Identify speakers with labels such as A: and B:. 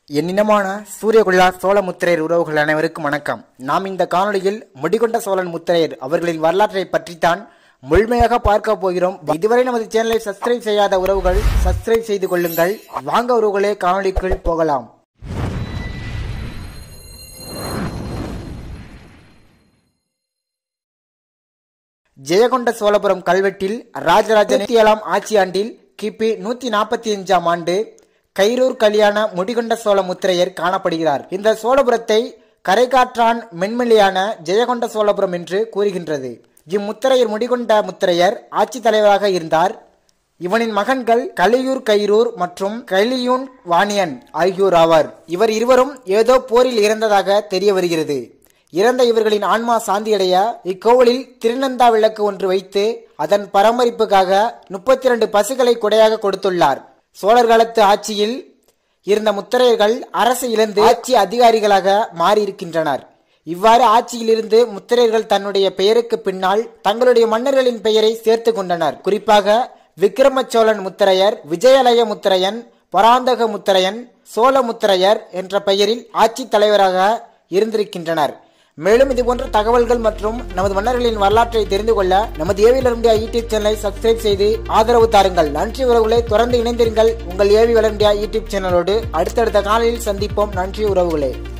A: என்னினமான சூரியகுல்லா சோழ முத்திரையர் உறவுகள் அனைவருக்கும் வணக்கம் நாம் இந்த காணொளியில் முடிகொண்ட சோழன் முத்திரையர் அவர்களின் வரலாற்றை பற்றித்தான் முழுமையாக பார்க்க போகிறோம் இதுவரை நமது சேனலை சப்ஸ்கிரைப் செய்யாத உறவுகள் சப்ஸ்கிரைப் செய்து கொள்ளுங்கள் வாங்க உறவுகளே காணொளிக்குள் போகலாம் ஜெயகொண்ட சோழபுரம் கல்வெட்டில் ராஜராஜன் ஏழாம் ஆட்சி ஆண்டில் கிபி நூத்தி நாற்பத்தி அஞ்சாம் ஆண்டு கைரூர் கல்யாண முடிகொண்ட சோழ முத்திரையர் காணப்படுகிறார் இந்த சோழபுரத்தை கரைகாற்றான் மென்மொழியான ஜெயகொண்ட சோழபுரம் என்று கூறுகின்றது இம்முத்திரையர் முடிகொண்ட முத்திரையர் ஆட்சி தலைவராக இருந்தார் இவனின் மகன்கள் கலியூர் கைரூர் மற்றும் கலியூன் வாணியன் ஆகியோர் ஆவார் இவர் இருவரும் ஏதோ போரில் இறந்ததாக தெரிய வருகிறது இறந்த இவர்களின் ஆன்மா சாந்தியடைய இக்கோவிலில் திருநந்தா விளக்கு ஒன்று வைத்து அதன் பராமரிப்புக்காக முப்பத்தி இரண்டு பசுகளை கொடையாக கொடுத்துள்ளார் சோழர் காலத்து ஆட்சியில் இருந்த முத்திரையர்கள் அரசு இழந்து ஆட்சி அதிகாரிகளாக மாறியிருக்கின்றனர் இவ்வாறு ஆட்சியிலிருந்து முத்திரையர்கள் தன்னுடைய பெயருக்கு பின்னால் தங்களுடைய மன்னர்களின் பெயரை சேர்த்து கொண்டனர் குறிப்பாக விக்ரம சோழன் முத்திரையர் விஜயலய முத்திரையன் பராந்தக முத்திரையன் சோழ முத்திரையர் என்ற பெயரில் ஆட்சி தலைவராக இருந்திருக்கின்றனர் மேலும் இது போன்ற தகவல்கள் மற்றும் நமது மன்னர்களின் வரலாற்றை தெரிந்து கொள்ள நமது ஏவி வளர்ந்தியா யூடியூப் சேனலை சப்ஸ்கிரைப் செய்து ஆதரவு தாருங்கள் நன்றி உறவுகளை தொடர்ந்து இணைந்திருங்கள் உங்கள் ஏவி வளர்ந்தியா யூடியூப் சேனலோடு அடுத்தடுத்த காலையில் சந்திப்போம் நன்றி உறவுகளே